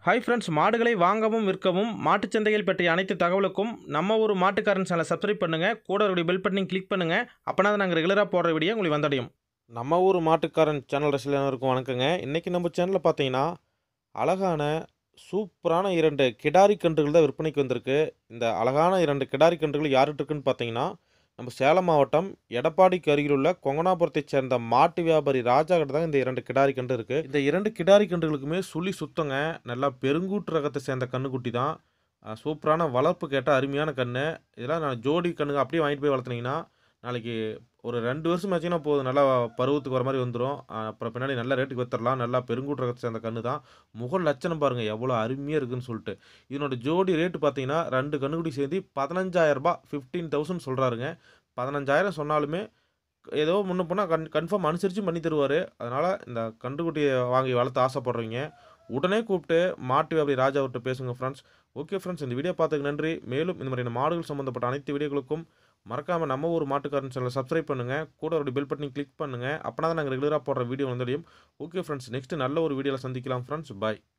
hi friends மாடுகளை வாங்கவும் விற்கவும் மாட்டுச் சந்தைகள் பற்றிய அனைத்து தகவலுக்கும் நம்ம ஒரு மாட்டுக்காரன் சேனலை சப்ஸ்கிரைப் பண்ணுங்கள் கூட ஒரு பெல் பட்டனையும் கிளிக் பண்ணுங்கள் அப்போனா தான் நாங்கள் ரெகுலராக போடுற வீடியோ உங்களுக்கு வந்தடையும் நம்ம ஊர் மாட்டுக்காரன் சேனல் ரசிகர்களுக்கும் வணக்கங்க இன்றைக்கி நம்ம சேனலில் பார்த்தீங்கன்னா அழகான சூப்பரான இரண்டு கிடாரி கன்றுகள் தான் விற்பனைக்கு வந்திருக்கு இந்த அழகான இரண்டு கிடாரி கன்றுகள் யார்கிட்ட இருக்குன்னு பார்த்தீங்கன்னா நம்ம சேலம் மாவட்டம் எடப்பாடிக்கு அருகில் உள்ள கொங்கனாபுரத்தைச் சேர்ந்த மாட்டு வியாபாரி ராஜா கிட்ட தான் இந்த இரண்டு கிடாரி கன்று இருக்குது இந்த இரண்டு கிடாரி கன்றுகளுக்குமே சுழி சுத்தங்க நல்லா பெருங்கூட்டு ரகத்தை சேர்ந்த கண்ணுக்குட்டி தான் அஹ் சூப்பரான வளர்ப்பு கேட்ட அருமையான கன்று இதெல்லாம் நான் ஜோடி கண்ணுங்க அப்படியே வாங்கிட்டு போய் வளர்த்துனீங்கன்னா நாளைக்கு ஒரு ரெண்டு வருஷம் ஆச்சுன்னா போதும் நல்லா பருவத்துக்கு வர மாதிரி வந்துடும் அப்புறம் பின்னாடி நல்ல ரேட்டுக்கு வித்துடலாம் நல்லா பெருங்கூட்டு ரகத்தை சேர்ந்த கன்று தான் முக லட்சணம் பாருங்கள் எவ்வளோ அருமையாக இருக்குன்னு சொல்லிட்டு இதனோட ஜோடி ரேட்டு பார்த்தீங்கன்னா ரெண்டு கண்ணுக்குட்டி சேர்ந்து பதினஞ்சாயிரரூபா ஃபிஃப்டீன் தௌசண்ட் சொல்கிறாருங்க பதினஞ்சாயிரம் சொன்னாலுமே ஏதோ முன்ன போனால் கன் கன்ஃபார்ம் அனுசரித்து பண்ணி தருவார் அதனால் இந்த கன்றுக்குட்டியை வாங்கி வளர்த்து ஆசைப்படுறீங்க உடனே கூப்பிட்டு மாட்டு வியாபாரி ராஜாவிட்ட பேசுங்க ஃப்ரெண்ட்ஸ் ஓகே ஃப்ரெண்ட்ஸ் இந்த வீடியோ பார்த்ததுக்கு நன்றி மேலும் இந்த மாதிரியான மாடுகள் சம்மந்தப்பட்ட அனைத்து வீடியோகளுக்கும் மறக்காமல் நம்ம ஒரு மாட்டுக்காரன் சேனலை சப்ஸ்கிரைப் பண்ணுங்கள் கூட ஒரு பெல் பட்டனை கிளிக் பண்ணுங்கள் அப்போனா தான் நாங்கள் ரெகுலராக போடுற வீடியோ வந்துடையும் ஓகே ஃப்ரெண்ட்ஸ் நெக்ஸ்ட் நல்ல ஒரு வீடியோவில் சந்திக்கலாம் ஃப்ரெண்ட்ஸ் பாய்